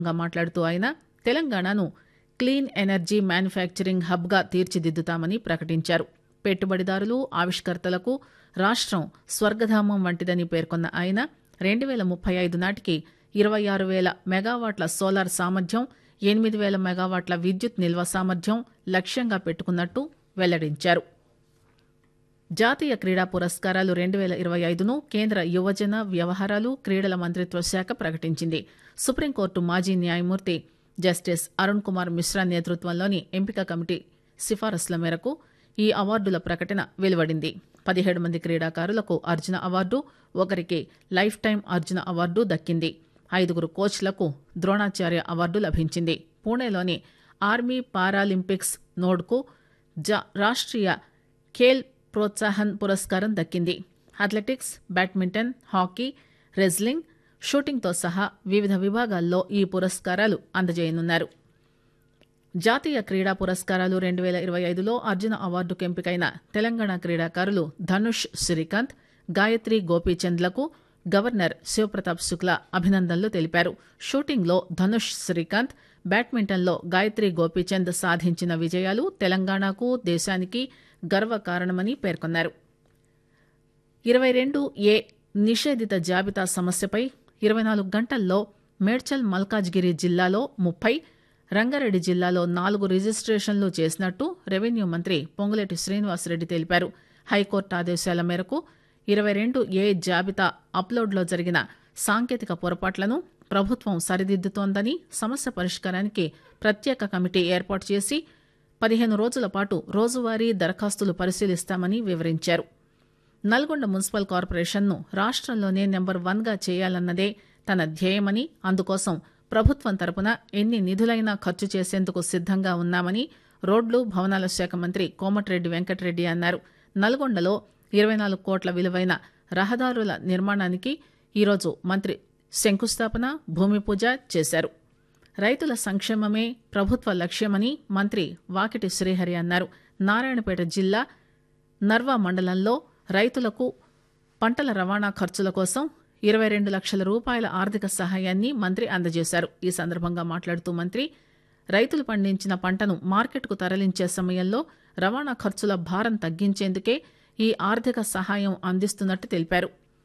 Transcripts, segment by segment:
గా మాట్లాడుతూ ఆయన తెలంగాణను క్లీన్ ఎనర్జీ మ్యానుఫ్యాక్చరింగ్ హబ్ గా తీర్చిదిద్దుతామని ప్రకటించారు పెట్టుబడిదారులు ఆవిష్కర్తలకు రాష్టం స్వర్గధామం వంటిదని పేర్కొన్న ఆయన రెండు పేల ముప్పై ఐదు నాటికి ఇరవై ఆరు వేల మెగావాట్ల సోలార్ సామర్థ్యం ఎనిమిది వేల మెగావాట్ల విద్యుత్ నిల్వ సామర్థ్యం లక్ష్యంగా పెట్టుకున్నట్టు వెల్లడించారు జాతీయ క్రీడా పురస్కారాలు రెండు పేల ఇరవై ఐదును కేంద్ర యువజన వ్యవహారాలు క్రీడల మంత్రిత్వ శాఖ ప్రకటించింది సుప్రీంకోర్టు మాజీ న్యాయమూర్తి జస్టిస్ అరుణ్ కుమార్ మిశ్రా నేతృత్వంలోని ఎంపిక కమిటీ సిఫారసుల మేరకు ఈ అవార్డుల ప్రకటన వెలువడింది పదిహేడు మంది క్రీడాకారులకు అర్జున అవార్డు ఒకరికి లైఫ్ టైం అర్జున అవార్డు దక్కింది ఐదుగురు కోచ్లకు ద్రోణాచార్య అవార్డు లభించింది పూణేలోని ఆర్మీ పారాలింపిక్స్ నోడ్కు జా రాష్ట్రీయ ఖేల్ ప్రోత్సాహన్ పురస్కారం దక్కింది అథ్లెటిక్స్ బ్యాడ్మింటన్ హాకీ రెజ్లింగ్ షూటింగ్తో సహా వివిధ విభాగాల్లో ఈ పురస్కారాలు అందజేయనున్నారు జాతీయ క్రీడా పురస్కారాలు రెండు పేల ఇరవై ఐదులో అర్జున అవార్డుకు ఎంపికైన తెలంగాణ క్రీడాకారులు ధనుష్ శ్రీకాంత్ గాయత్రి గోపీచంద్లకు గవర్నర్ శివప్రతాప్ శుక్లా అభినందనలు తెలిపారు షూటింగ్లో ధనుష్ శ్రీకాంత్ బ్యాడ్మింటన్లో గాయత్రి గోపీచంద్ సాధించిన విజయాలు తెలంగాణకు దేశానికి గర్వకారణమని పేర్కొన్నారు ఇరవై రెండు ఏ నిషేధిత జాబితా సమస్యపై ఇరవై నాలుగు గంటల్లో మేడ్చల్ మల్కాజ్గిరి జిల్లాలో ముప్పై రంగారెడ్డి జిల్లాలో నాలుగు రిజిస్ట్రేషన్లు చేసినట్టు రెవెన్యూ మంత్రి పొంగులేటి శ్రీనివాసరెడ్డి తెలిపారు హైకోర్టు ఆదేశాల మేరకు ఇరవై రెండు ఏ జాబితా అప్లోడ్లో జరిగిన సాంకేతిక పొరపాట్లను ప్రభుత్వం సరిదిద్దుతోందని సమస్య పరిష్కారానికి ప్రత్యేక కమిటీ ఏర్పాటు చేసి పదిహేను రోజుల పాటు రోజువారీ దరఖాస్తులు పరిశీలిస్తామని వివరించారు నల్గొండ మున్సిపల్ కార్పొరేషన్ను రాష్ట్రంలోనే నెంబర్ వన్గా చేయాలన్నదే తన ధ్యేయమని అందుకోసం ప్రభుత్వం తరపున ఎన్ని నిధులైనా ఖర్చు చేసేందుకు సిద్దంగా ఉన్నామని రోడ్లు భవనాల శాఖ మంత్రి కోమటిరెడ్డి వెంకటరెడ్డి అన్నారు నల్గొండలో ఇరవై నాలుగు కోట్ల విలువైన రహదారుల నిర్మాణానికి ఈరోజు మంత్రి శంకుస్థాపన భూమి పూజ చేశారు రైతుల సంక్షేమమే ప్రభుత్వ లక్ష్యమని మంత్రి వాకిటి శ్రీహరి అన్నారు నారాయణపేట జిల్లా నర్వా మండలంలో రైతులకు పంటల రవాణా ఖర్చుల కోసం ఇరవై రెండు లక్షల రూపాయల ఆర్థిక సహాయాన్ని మంత్రి అందజేశారు ఈ సందర్భంగా మాట్లాడుతూ మంత్రి రైతులు పండించిన పంటను మార్కెట్కు తరలించే సమయంలో రవాణా ఖర్చుల భారం తగ్గించేందుకే ఈ ఆర్థిక సహాయం అందిస్తున్నట్టు తెలిపారు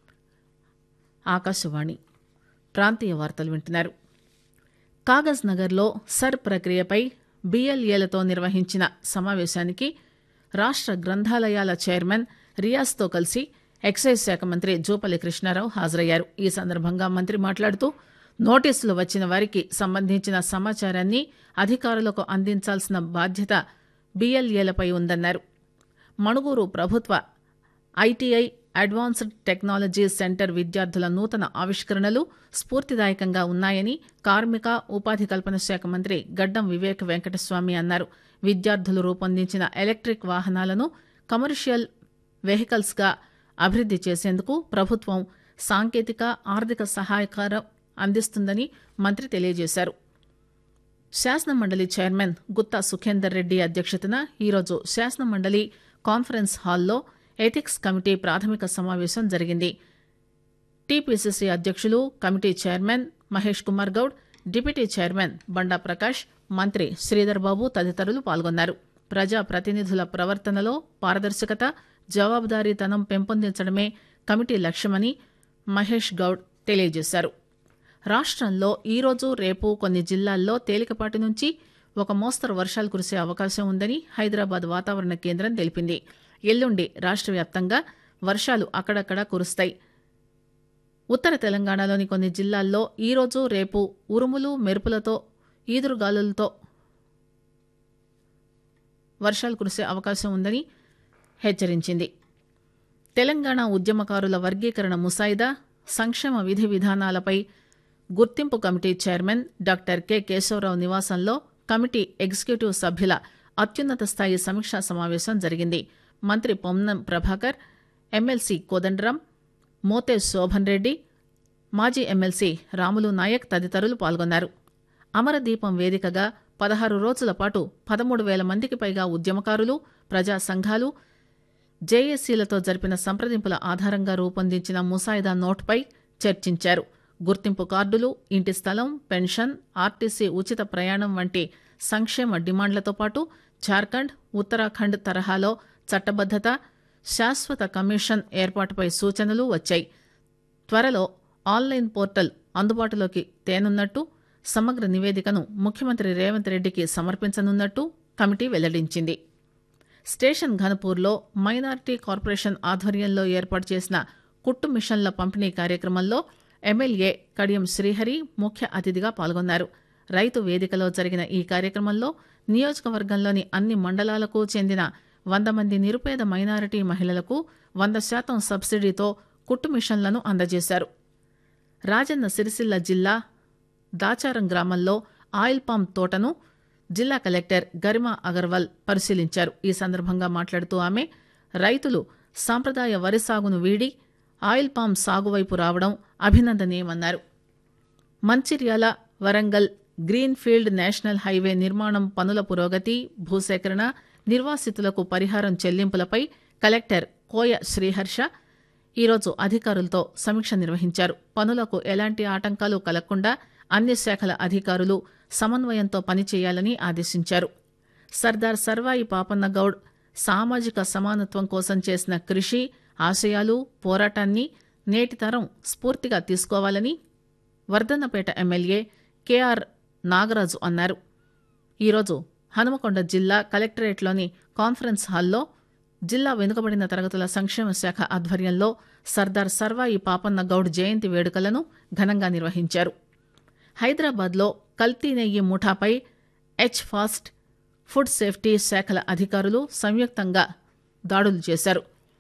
ఆకాశవాణి ప్రాంతీయ వార్తలు వింటున్నారు కాగజ్ నగర్లో సర్ ప్రక్రియపై బిఎల్ఏలతో నిర్వహించిన సమావేశానికి రాష్ట్ర గ్రంథాలయాల చైర్మన్ రియాజ్తో కలిసి ఎక్సైజ్ శాఖ మంత్రి జూపల్లి కృష్ణారావు హాజరయ్యారు ఈ సందర్భంగా మంత్రి మాట్లాడుతూ నోటీసులు వచ్చిన వారికి సంబంధించిన సమాచారాన్ని అధికారులకు అందించాల్సిన బాధ్యత బిఎల్ఏలపై ఉందన్నారు మణుగూరు ప్రభుత్వ ఐటీఐ అడ్వాన్స్డ్ టెక్నాలజీ సెంటర్ విద్యార్థుల నూతన ఆవిష్కరణలు స్ఫూర్తిదాయకంగా ఉన్నాయని కార్మిక ఉపాధి కల్పన శాఖ మంత్రి గడ్డం వివేక్ వెంకటస్వామి అన్నారు విద్యార్థులు రూపొందించిన ఎలక్ట్రిక్ వాహనాలను కమర్షియల్ వెహికల్స్ గా అభివృద్ది చేసేందుకు ప్రభుత్వం సాంకేతిక ఆర్థిక సహాయకారం అందిస్తుందని మంత్రి తెలియజేశారు శాసనమండలి చైర్మన్ గుత్తా సుఖేందర్ రెడ్డి అధ్యక్షతన ఈరోజు శాసనమండలి కాన్ఫరెన్స్ హాల్లో ఎథిక్స్ కమిటీ ప్రాథమిక సమావేశం జరిగింది టీపీసీసీ అధ్యక్షులు committee chairman Mahesh Kumar Goud deputy chairman Banda Prakash మంత్రి శ్రీధర్ బాబు తదితరులు పాల్గొన్నారు ప్రజా ప్రతినిధుల ప్రవర్తనలో పారదర్శకత జవాబుదారీతనం పెంపొందించడమే కమిటీ లక్ష్యమని మహేష్ గౌడ్ తెలియజేశారు రాష్ట్రంలో ఈరోజు రేపు కొన్ని జిల్లాల్లో తేలికపాటి నుంచి ఒక మోస్తరు వర్షాలు కురిసే అవకాశం ఉందని హైదరాబాద్ వాతావరణ కేంద్రం తెలిపింది ఎల్లుండి రాష్ట్ర వ్యాప్తంగా వర్షాలు అక్కడక్కడా కురుస్తాయి ఉత్తర తెలంగాణలోని కొన్ని జిల్లాల్లో ఈరోజు రేపు ఉరుములు మెరుపులతో ఈదురుగాలులతో వర్షాలు కురిసే అవకాశం ఉందని హెచ్చరించింది తెలంగాణ ఉద్యమకారుల వర్గీకరణ ముసాయిదా సంక్షేమ విధి విధానాలపై గుర్తింపు committee chairman doctor K Keshava Rao నివాసంలో కమిటీ ఎగ్జిక్యూటివ్ సభ్యుల అత్యున్నత స్థాయి సమీక్షా సమావేశం జరిగింది మంత్రి పొన్నం ప్రభాకర్ ఎమ్మెల్సీ కోదండరాం మోతే శోభన్ రెడ్డి మాజీ ఎమ్మెల్సీ రాములు నాయక్ తదితరులు పాల్గొన్నారు అమరదీపం వేదికగా పదహారు రోజుల పాటు పదమూడు వేల మందికి పైగా ఉద్యమకారులు ప్రజా సంఘాలు జేఏసీలతో జరిపిన సంప్రదింపుల ఆధారంగా రూపొందించిన ముసాయిదా నోట్పై చర్చించారు గుర్తింపు కార్డులు ఇంటి స్థలం పెన్షన్ ఆర్టీసీ ఉచిత ప్రయాణం వంటి సంక్షేమ డిమాండ్లతో పాటు జార్ఖండ్ ఉత్తరాఖండ్ తరహాలో చట్టబద్దత శాశ్వత కమిషన్ ఏర్పాటుపై సూచనలు వచ్చాయి త్వరలో ఆన్లైన్ పోర్టల్ అందుబాటులోకి తేనున్నట్టు సమగ్ర నివేదికను ముఖ్యమంత్రి రేవంత్ రెడ్డికి సమర్పించనున్నట్టు కమిటీ వెల్లడించింది స్టేషన్ ఘనపూర్లో మైనారిటీ కార్పొరేషన్ ఆధ్వర్యంలో ఏర్పాటు చేసిన కుట్టు మిషన్ల పంపిణీ కార్యక్రమంలో ఎమ్మెల్యే కడియం శ్రీహరి ముఖ్య అతిథిగా పాల్గొన్నారు రైతు వేదికలో జరిగిన ఈ కార్యక్రమంలో నియోజకవర్గంలోని అన్ని మండలాలకు చెందిన వంద మంది నిరుపేద మైనారిటీ మహిళలకు వంద శాతం సబ్సిడీతో కుట్టు మిషన్లను అందజేశారు రాజన్న సిరిసిల్ల జిల్లా దాచారం గ్రామంలో ఆయిల్ పామ్ తోటను జిల్లా కలెక్టర్ గరిమా అగర్వాల్ పరిశీలించారు ఈ సందర్భంగా మాట్లాడుతూ ఆమె రైతులు సాంప్రదాయ వరి సాగును వీడి ఆయిల్ పామ్ సాగు వైపు రావడం అభినందనీయమన్నారు Mancherial Warangal green field national highway నిర్మాణం పనుల పురోగతి భూసేకరణ నిర్వాసితులకు పరిహారం చెల్లింపులపై కలెక్టర్ కోయ శ్రీహర్ష ఈరోజు అధికారులతో సమీక్ష నిర్వహించారు పనులకు ఎలాంటి ఆటంకాలు కలగకుండా అన్ని శాఖల అధికారులు సమన్వయంతో పనిచేయాలని ఆదేశించారు సర్దార్ సర్వాయి పాపన్న గౌడ్ సామాజిక సమానత్వం కోసం చేసిన కృషి ఆశయాలు పోరాటాన్ని నేటి తరం స్ఫూర్తిగా తీసుకోవాలని వర్ధన్నపేట ఎమ్మెల్యే కెఆర్ నాగరాజు అన్నారు ఈరోజు హనుమకొండ జిల్లా కలెక్టరేట్లోని కాన్ఫరెన్స్ హాల్లో జిల్లా వెనుకబడిన తరగతుల సంక్షేమ శాఖ ఆధ్వర్యంలో సర్దార్ సర్వాయి పాపన్న గౌడ్ జయంతి వేడుకలను ఘనంగా నిర్వహించారు హైదరాబాద్లో కల్తీ నెయ్యి ముఠాపై హెచ్ ఫాస్ట్ ఫుడ్ సేఫ్టీ శాఖల అధికారులు సంయుక్తంగా దాడులు చేశారు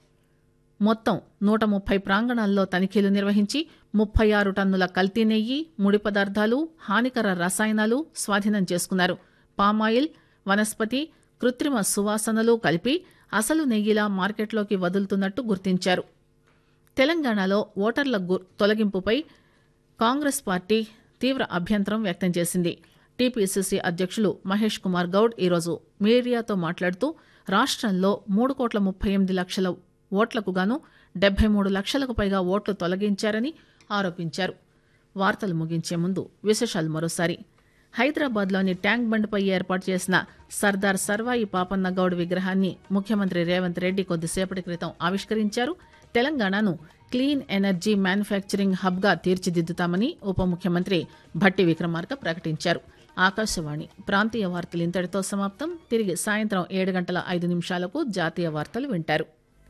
మొత్తం నూట ముప్పై ప్రాంగణాల్లో తనిఖీలు నిర్వహించి ముప్పై ఆరు టన్నుల కల్తీ నెయ్యి ముడి పదార్థాలు హానికర రసాయనాలు స్వాధీనం చేసుకున్నారు పామాయిల్ వనస్పతి కృత్రిమ సువాసనలు కలిపి అసలు నెయ్యిలా మార్కెట్లోకి వదులుతున్నట్టు గుర్తించారు తెలంగాణలో ఓటర్ల గు- తొలగింపుపై కాంగ్రెస్ పార్టీ తీవ్ర అభ్యంతరం వ్యక్తం చేసింది టీపీసీసీ అధ్యక్షులు మహేష్ కుమార్ గౌడ్ ఈరోజు మీడియాతో మాట్లాడుతూ రాష్ట్రంలో మూడు కోట్ల ముప్పై ఎనిమిది లక్షల ఓట్లకు గాను డెబ్బై మూడు లక్షలకు పైగా ఓట్లు తొలగించారని ఆరోపించారు వార్తలు ముగించే ముందు విశేషాలు మరోసారి హైదరాబాద్లోని ట్యాంక్ బండ్పై ఏర్పాటు చేసిన సర్దార్ సర్వాయి పాపన్న గౌడ్ విగ్రహాన్ని ముఖ్యమంత్రి రేవంత్ రెడ్డి కొద్దిసేపటి క్రితం ఆవిష్కరించారు తెలంగాణను క్లీన్ ఎనర్జీ మ్యానుఫ్యాక్చరింగ్ హబ్గా తీర్చిదిద్దుతామని ఉప ముఖ్యమంత్రి భట్టి విక్రమార్క ప్రకటించారు ఆకాశవాణి ప్రాంతీయ వార్తలు ఇంతటితో సమాప్తం తిరిగి సాయంత్రం ఏడు గంటల ఐదు నిమిషాలకు జాతీయ వార్తలు వింటారు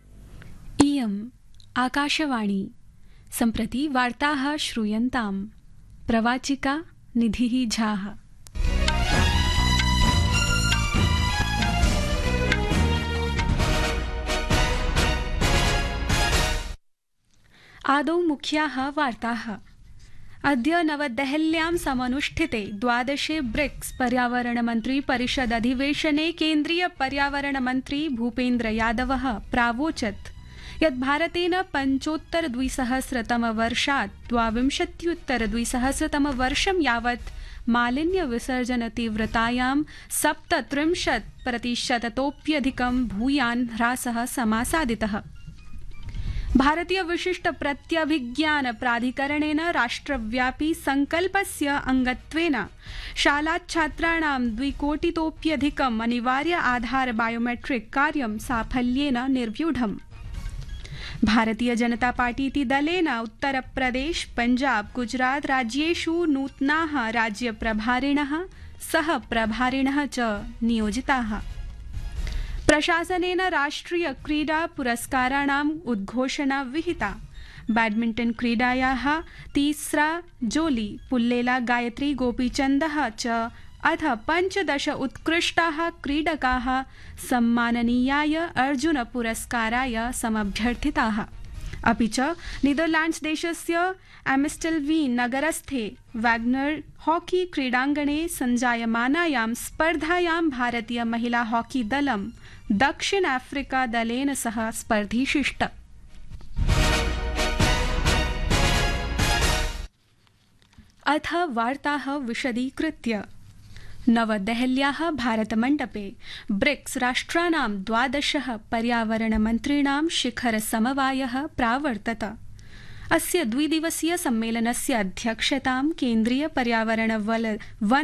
इयम् आकाशवाणी सम्प्रति वार्ताः श्रूयन्ताम् प्रवाचिका निधिः झाः आदौ मुख्याः वार्ताः अद्य नवदेहल्यां समनुष्ठिते द्वादशे ब्रिक्स पर्यावरणमन्त्री परिषद अधिवेशने केन्द्रीय पर्यावरणमन्त्री भूपेन्द्र यादवः प्रावोचत् यत् भारतेन पञ्चोत्तर द्विसहस्रतमवर्षात् द्वाविंशत्युत्तर द्विसहस्रतमवर्षं यावत् मालिन्य विसर्जन तीव्रतायां सप्तत्रिंशत् प्रतिशततोप्यधिकं भूयान् ह्रासः समासादितः भारतीय विशिष्ट प्रत्यभिज्ञान प्राधिकरणेन राष्ट्रव्यापी संकल्पस्य अंगत्वेन शालाच्छात्राणां द्विकोटितोप्यधिकम् अनिवार्य आधार बायोमेट्रिक कार्यं साफल्येन निर्व्यूढम् भारतीय जनता पार्टी इति दलेन उत्तरप्रदेश पञ्जाब गुजरात राज्येषु नूतनाः राज्यप्रभारिणः सह प्रभारिणः च नियोजिताः प्रशासनेन राष्ट्रिय क्रीडा पुरस्काराणाम् उद्घोषणा विहिता बैडमिण्टन क्रीडायाः तीसरा जोली पुल्लेला गायत्री गोपीचन्दः च अथ पञ्चदश उत्कृष्टाः क्रीडकाः सम्माननीयाय अर्जुन पुरस्काराय समभ्यर्थिताः अपि च नीदरलैण्ड्स देशस्य एमिस्टल्वी नगरस्थे वैग्नर हॉकी क्रीडाङ्गणे सञ्जायमानायां स्पर्धायां भारतीय महिला हॉकी दलं दक्षिण अफ्रीका दलेन सह स्पर्धिशिष्ट अथ वार्ताः विशदीकृत्य नवदेहल्याः भारतमण्डपे ब्रिक्स राष्ट्राणां द्वादशः पर्यावरणमन्त्रीणां शिखरसमवायः प्रावर्तत अस्य द्विदिवसीय सम्मेलनस्य अध्यक्षतां केन्द्रीय पर्यावरण वन